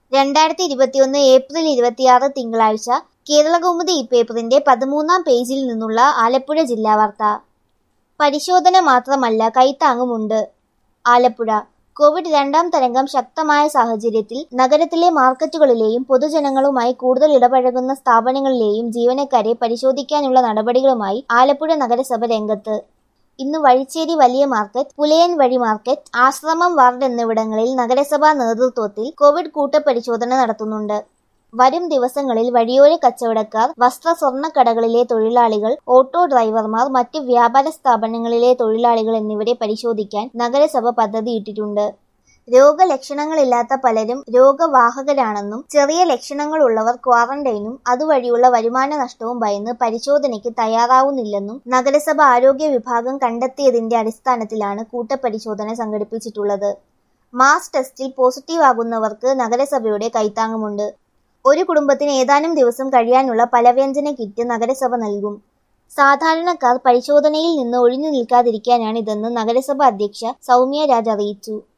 രണ്ടായിരത്തി ഇരുപത്തിയൊന്ന് ഏപ്രിൽ ഇരുപത്തിയാറ് തിങ്കളാഴ്ച കേരളകൗമുദി ഈ പേപ്പറിന്റെ പതിമൂന്നാം പേജിൽ നിന്നുള്ള ആലപ്പുഴ ജില്ലാ വാർത്ത പരിശോധന മാത്രമല്ല കൈത്താങ്ങുമുണ്ട് ആലപ്പുഴ കോവിഡ് രണ്ടാം തരംഗം ശക്തമായ സാഹചര്യത്തിൽ നഗരത്തിലെ മാർക്കറ്റുകളിലെയും പൊതുജനങ്ങളുമായി കൂടുതൽ ഇടപഴകുന്ന സ്ഥാപനങ്ങളിലെയും ജീവനക്കാരെ പരിശോധിക്കാനുള്ള നടപടികളുമായി ആലപ്പുഴ നഗരസഭ രംഗത്ത് ഇന്ന് വഴിച്ചേരി വലിയ മാർക്കറ്റ് പുലയൻ വഴി മാർക്കറ്റ് ആശ്രമം വാർഡ് എന്നിവിടങ്ങളിൽ നഗരസഭാ നേതൃത്വത്തിൽ കോവിഡ് കൂട്ടപരിശോധന നടത്തുന്നുണ്ട് വരും ദിവസങ്ങളിൽ വഴിയോര കച്ചവടക്കാർ വസ്ത്ര സ്വർണ്ണക്കടകളിലെ തൊഴിലാളികൾ ഓട്ടോ ഡ്രൈവർമാർ മറ്റ് വ്യാപാര സ്ഥാപനങ്ങളിലെ തൊഴിലാളികൾ എന്നിവരെ പരിശോധിക്കാൻ നഗരസഭ പദ്ധതിയിട്ടിട്ടുണ്ട് രോഗലക്ഷണങ്ങളില്ലാത്ത പലരും രോഗവാഹകരാണെന്നും ചെറിയ ലക്ഷണങ്ങളുള്ളവർ ക്വാറന്റൈനും അതുവഴിയുള്ള വരുമാന നഷ്ടവും ഭയന്ന് പരിശോധനയ്ക്ക് തയ്യാറാവുന്നില്ലെന്നും നഗരസഭ ആരോഗ്യ വിഭാഗം കണ്ടെത്തിയതിന്റെ അടിസ്ഥാനത്തിലാണ് കൂട്ടപരിശോധന സംഘടിപ്പിച്ചിട്ടുള്ളത് മാസ് ടെസ്റ്റിൽ പോസിറ്റീവ് ആകുന്നവർക്ക് നഗരസഭയുടെ കൈത്താങ്ങുമുണ്ട് ഒരു കുടുംബത്തിന് ഏതാനും ദിവസം കഴിയാനുള്ള പലവ്യഞ്ജന കിറ്റ് നഗരസഭ നൽകും സാധാരണക്കാർ പരിശോധനയിൽ നിന്ന് ഒഴിഞ്ഞു നിൽക്കാതിരിക്കാനാണിതെന്ന് നഗരസഭ അധ്യക്ഷ സൗമ്യ രാജ് അറിയിച്ചു